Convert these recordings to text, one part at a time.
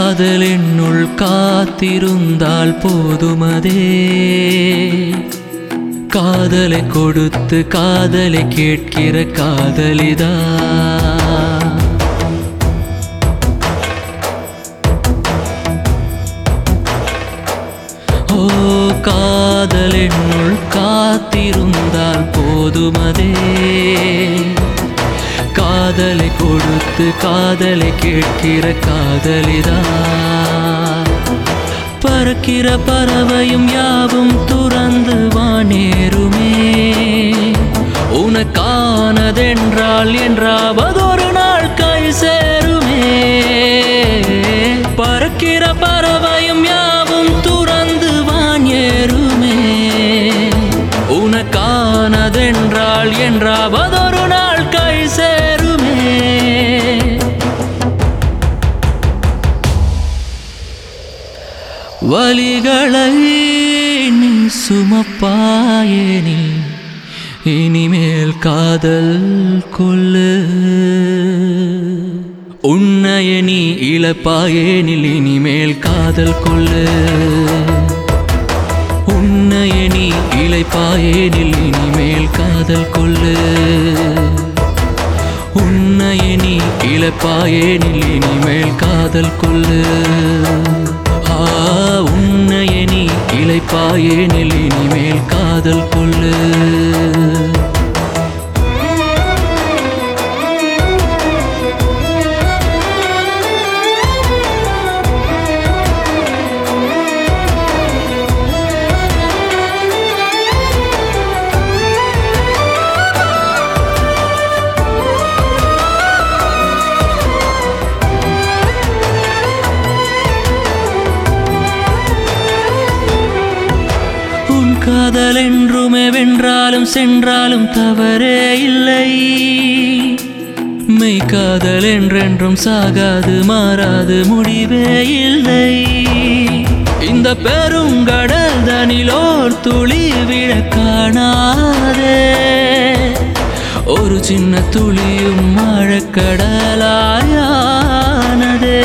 காதல் என்னுள் காத்திருந்தால் போதுமதே காதலை கொடுத்து காதலை கேட்கிற காதலிதா ஓ காதல் என்னுள் காத்திருந்தால் போதுமதே காதலை கொடுத்து காதலை கேட்கிற காதலிதா பறக்கிற பறவையும் யாவும் துறந்து வானேருமே உனக்கானதென்றால் என்றாவதொரு நாள் கை சேருமே பறக்கிற பறவையும் யாவும் துறந்து வான் ஏறுமே உனக்கானதென்றால் என்றாவதொரு நாள் கை சேருமே வலிகளை நீ சுமப்பாயேனி இனிமேல் காதல் கொள்ளு உன்னைய நீ இழப்பாயேனில் இனிமேல் காதல் கொள்ளு உன்னைய நீ இழைப்பாயேனில் இனிமேல் காதல் கொள்ளு உன்னைய நீ இழப்பாயேனில் இனிமேல் காதல் கொள்ளு ஆ உன்னைய நீ இழைப்பாயேனில் இனிமேல் காதல் கொள்ளு உன் காதல் என்றுமே வென்றாலும் சென்றாலும் தவறே இல்லை மெய் காதல் என்றென்றும் சாகாது மாறாது முடிவே இல்லை இந்த பெருங்கடல் தனிலோர் துளி விழ காணாதே ஒரு சின்ன துளியும் மழக்கடலாயானதே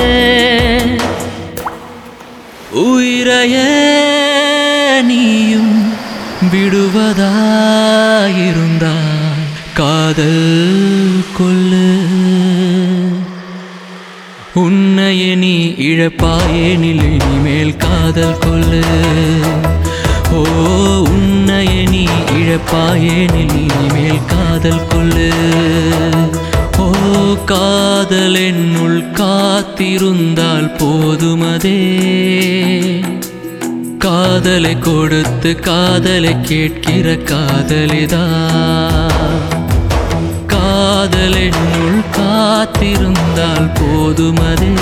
உயிரையே நீயும் விடுவதாயிருந்தால் காதல் கொள்ளு உன்னைய நீ இழப்பாயேனில் இனிமேல் காதல் கொள்ளு ஓ உன்னைய நீ இழப்பாயேனில் இனிமேல் காதல் கொள்ளு ஓ காதல் என்னுள் காத்திருந்தால் போதுமதே காதலை கொடுத்து காதலை கேட்கிற காதலிதா காதல் என்னுள் காத்திருந்தால் போதுமதே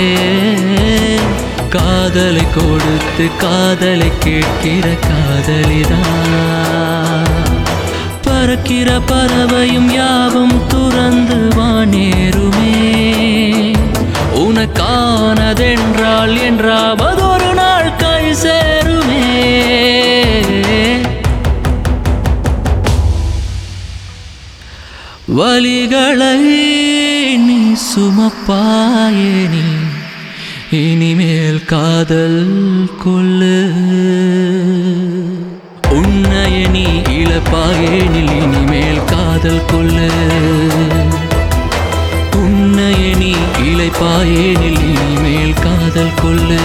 காதலை கொடுத்து காதலை கேட்கிற காதலிதா பறக்கிற பறவையும் யாவும் துறந்து வானேருமே உனக்கானதென்றால் என்றாவதொரு நாள் கை சேருமே வலிகளை நீ சுமப்பாயேனி இனிமேல் காதல் கொள்ளு உன்னைய நீ இழப்பாயேனில் இனிமேல் காதல் கொள்ளு உன்னைய நீ இழைப்பாயேனில் இனிமேல் காதல் கொள்ளு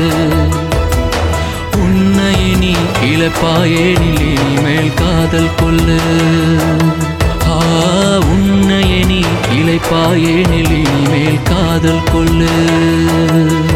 உன்னைய நீ இழப்பாயேனில் இனிமேல் காதல் கொள்ளு ஆ உன்னைய நீ இழைப்பாயேனில் இனிமேல் காதல் கொள்ளு